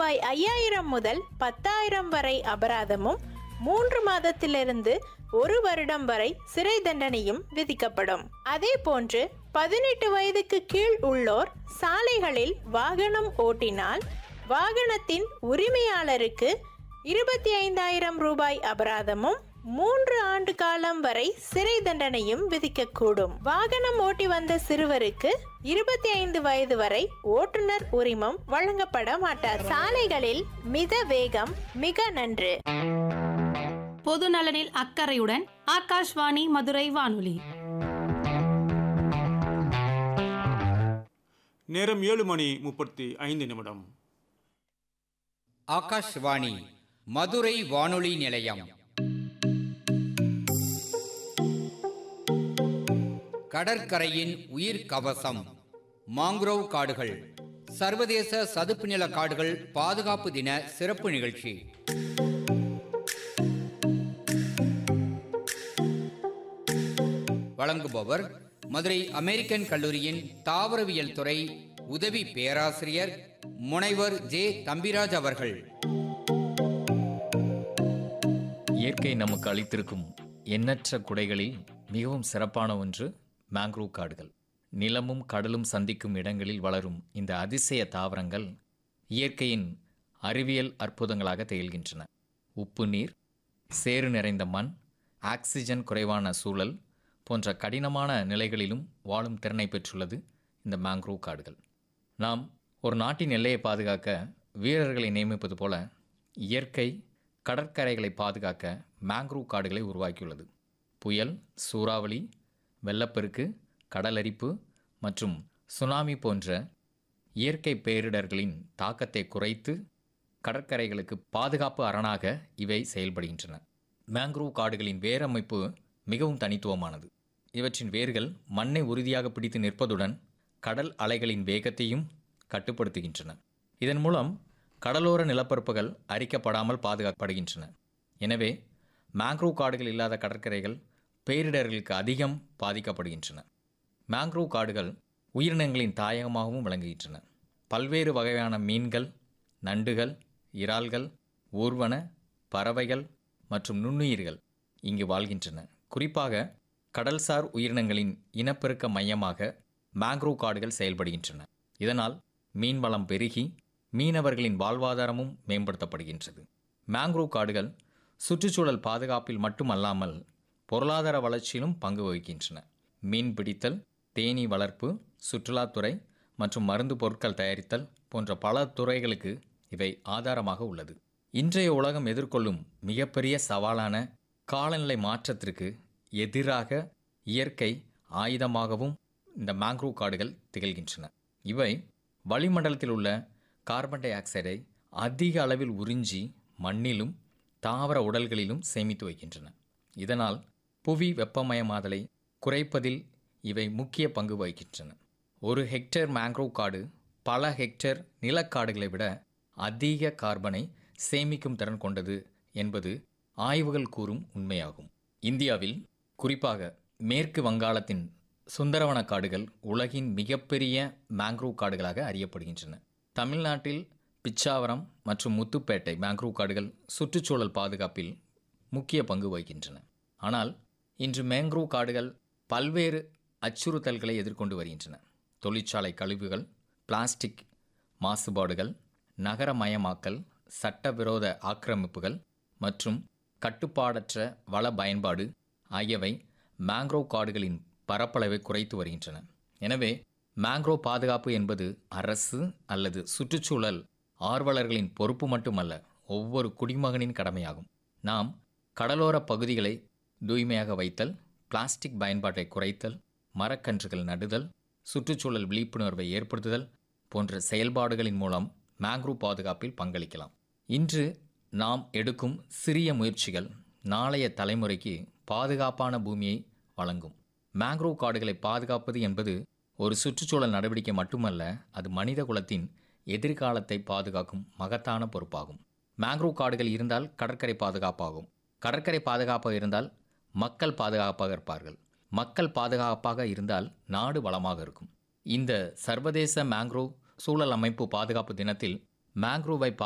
ரூபாய் ஐயாயிரம் முதல் பத்தாயிரம் வரை அபராதமும் மூன்று மாதத்திலிருந்து ஒரு வருடம் வரை சிறை தண்டனையும் விதிக்கப்படும் அதே போன்று பதினெட்டு வயதுக்கு கீழ் உள்ளோர் சாலைகளில் வாகனம் ஓட்டினால் வாகனத்தின் உரிமையாளருக்கு இருபத்தி ஐந்தாயிரம் ரூபாய் அபராதமும் மூன்று ஆண்டு காலம் வரை சிறை தண்டனையும் விதிக்கக்கூடும் வாகனம் ஓட்டி வந்த சிறுவருக்கு இருபத்தி ஐந்து வயது வரை ஓட்டுநர் உரிமம் வழங்கப்பட மாட்டார் சாலைகளில் மித வேகம் மிக நன்று பொது நலனில் அக்கறையுடன் ஆகாஷ்வாணி மதுரை வானொலி நேரம் ஏழு மணி முப்பத்தி ஐந்து நிமிடம் ஆகாஷ்வாணி மதுரை வானொலி நிலையம் கடற்கரையின் உயிர் கவசம் மாங்க்ரோவ் காடுகள் சர்வதேச சதுப்பு நில காடுகள் பாதுகாப்பு தின சிறப்பு நிகழ்ச்சி வழங்குபவர் மதுரை அமெரிக்கன் கல்லூரியின் தாவரவியல் துறை உதவி பேராசிரியர் முனைவர் ஜே தம்பிராஜ் அவர்கள் இயற்கை நமக்கு அளித்திருக்கும் எண்ணற்ற குடைகளில் மிகவும் சிறப்பான ஒன்று மேங்க்ரோவ் காடுகள் நிலமும் கடலும் சந்திக்கும் இடங்களில் வளரும் இந்த அதிசய தாவரங்கள் இயற்கையின் அறிவியல் அற்புதங்களாக திகழ்கின்றன உப்பு நீர் சேறு நிறைந்த மண் ஆக்சிஜன் குறைவான சூழல் போன்ற கடினமான நிலைகளிலும் வாழும் திறனை பெற்றுள்ளது இந்த மேங்க்ரோவ் காடுகள் நாம் ஒரு நாட்டின் எல்லையை பாதுகாக்க வீரர்களை நியமிப்பது போல இயற்கை கடற்கரைகளை பாதுகாக்க மேங்க்ரோவ் காடுகளை உருவாக்கியுள்ளது புயல் சூறாவளி வெள்ளப்பெருக்கு கடலரிப்பு மற்றும் சுனாமி போன்ற இயற்கை பேரிடர்களின் தாக்கத்தை குறைத்து கடற்கரைகளுக்கு பாதுகாப்பு அரணாக இவை செயல்படுகின்றன மேங்க்ரோவ் காடுகளின் வேரமைப்பு மிகவும் தனித்துவமானது இவற்றின் வேர்கள் மண்ணை உறுதியாக பிடித்து நிற்பதுடன் கடல் அலைகளின் வேகத்தையும் கட்டுப்படுத்துகின்றன இதன் மூலம் கடலோர நிலப்பரப்புகள் அரிக்கப்படாமல் பாதுகாக்கப்படுகின்றன எனவே மேங்க்ரோவ் காடுகள் இல்லாத கடற்கரைகள் பேரிடர்களுக்கு அதிகம் பாதிக்கப்படுகின்றன மேங்க்ரோவ் காடுகள் உயிரினங்களின் தாயகமாகவும் விளங்குகின்றன பல்வேறு வகையான மீன்கள் நண்டுகள் இறால்கள் ஊர்வன பறவைகள் மற்றும் நுண்ணுயிர்கள் இங்கு வாழ்கின்றன குறிப்பாக கடல்சார் உயிரினங்களின் இனப்பெருக்க மையமாக மேங்க்ரோவ் காடுகள் செயல்படுகின்றன இதனால் மீன்வளம் பெருகி மீனவர்களின் வாழ்வாதாரமும் மேம்படுத்தப்படுகின்றது மேங்க்ரோவ் காடுகள் சுற்றுச்சூழல் பாதுகாப்பில் மட்டுமல்லாமல் பொருளாதார வளர்ச்சியிலும் பங்கு வகிக்கின்றன மீன் பிடித்தல் தேனீ வளர்ப்பு சுற்றுலாத்துறை மற்றும் மருந்து பொருட்கள் தயாரித்தல் போன்ற பல துறைகளுக்கு இவை ஆதாரமாக உள்ளது இன்றைய உலகம் எதிர்கொள்ளும் மிகப்பெரிய சவாலான காலநிலை மாற்றத்திற்கு எதிராக இயற்கை ஆயுதமாகவும் இந்த மேங்க்ரோவ் காடுகள் திகழ்கின்றன இவை வளிமண்டலத்தில் உள்ள கார்பன் டை ஆக்சைடை அதிக அளவில் உறிஞ்சி மண்ணிலும் தாவர உடல்களிலும் சேமித்து வைக்கின்றன இதனால் புவி வெப்பமயமாதலை குறைப்பதில் இவை முக்கிய பங்கு வகிக்கின்றன ஒரு ஹெக்டேர் மேங்க்ரோவ் காடு பல ஹெக்டேர் நிலக்காடுகளை விட அதிக கார்பனை சேமிக்கும் திறன் கொண்டது என்பது ஆய்வுகள் கூறும் உண்மையாகும் இந்தியாவில் குறிப்பாக மேற்கு வங்காளத்தின் சுந்தரவன காடுகள் உலகின் மிகப்பெரிய மேங்க்ரோவ் காடுகளாக அறியப்படுகின்றன தமிழ்நாட்டில் பிச்சாவரம் மற்றும் முத்துப்பேட்டை மேங்க்ரோவ் காடுகள் சுற்றுச்சூழல் பாதுகாப்பில் முக்கிய பங்கு வகிக்கின்றன ஆனால் இன்று மேங்க்ரோவ் காடுகள் பல்வேறு அச்சுறுத்தல்களை எதிர்கொண்டு வருகின்றன தொழிற்சாலை கழிவுகள் பிளாஸ்டிக் மாசுபாடுகள் நகரமயமாக்கல் சட்டவிரோத ஆக்கிரமிப்புகள் மற்றும் கட்டுப்பாடற்ற வள பயன்பாடு ஆகியவை மேங்க்ரோவ் காடுகளின் பரப்பளவை குறைத்து வருகின்றன எனவே மேங்க்ரோவ் பாதுகாப்பு என்பது அரசு அல்லது சுற்றுச்சூழல் ஆர்வலர்களின் பொறுப்பு மட்டுமல்ல ஒவ்வொரு குடிமகனின் கடமையாகும் நாம் கடலோர பகுதிகளை தூய்மையாக வைத்தல் பிளாஸ்டிக் பயன்பாட்டை குறைத்தல் மரக்கன்றுகள் நடுதல் சுற்றுச்சூழல் விழிப்புணர்வை ஏற்படுத்துதல் போன்ற செயல்பாடுகளின் மூலம் மேங்க்ரோவ் பாதுகாப்பில் பங்களிக்கலாம் இன்று நாம் எடுக்கும் சிறிய முயற்சிகள் நாளைய தலைமுறைக்கு பாதுகாப்பான பூமியை வழங்கும் மேங்க்ரோவ் காடுகளை பாதுகாப்பது என்பது ஒரு சுற்றுச்சூழல் நடவடிக்கை மட்டுமல்ல அது மனித குலத்தின் எதிர்காலத்தை பாதுகாக்கும் மகத்தான பொறுப்பாகும் மேங்க்ரோவ் காடுகள் இருந்தால் கடற்கரை பாதுகாப்பாகும் கடற்கரை பாதுகாப்பாக இருந்தால் மக்கள் பாதுகாப்பாக இருப்பார்கள் மக்கள் பாதுகாப்பாக இருந்தால் நாடு வளமாக இருக்கும் இந்த சர்வதேச மேங்க்ரோவ் சூழல் அமைப்பு பாதுகாப்பு தினத்தில் மேங்க்ரோவை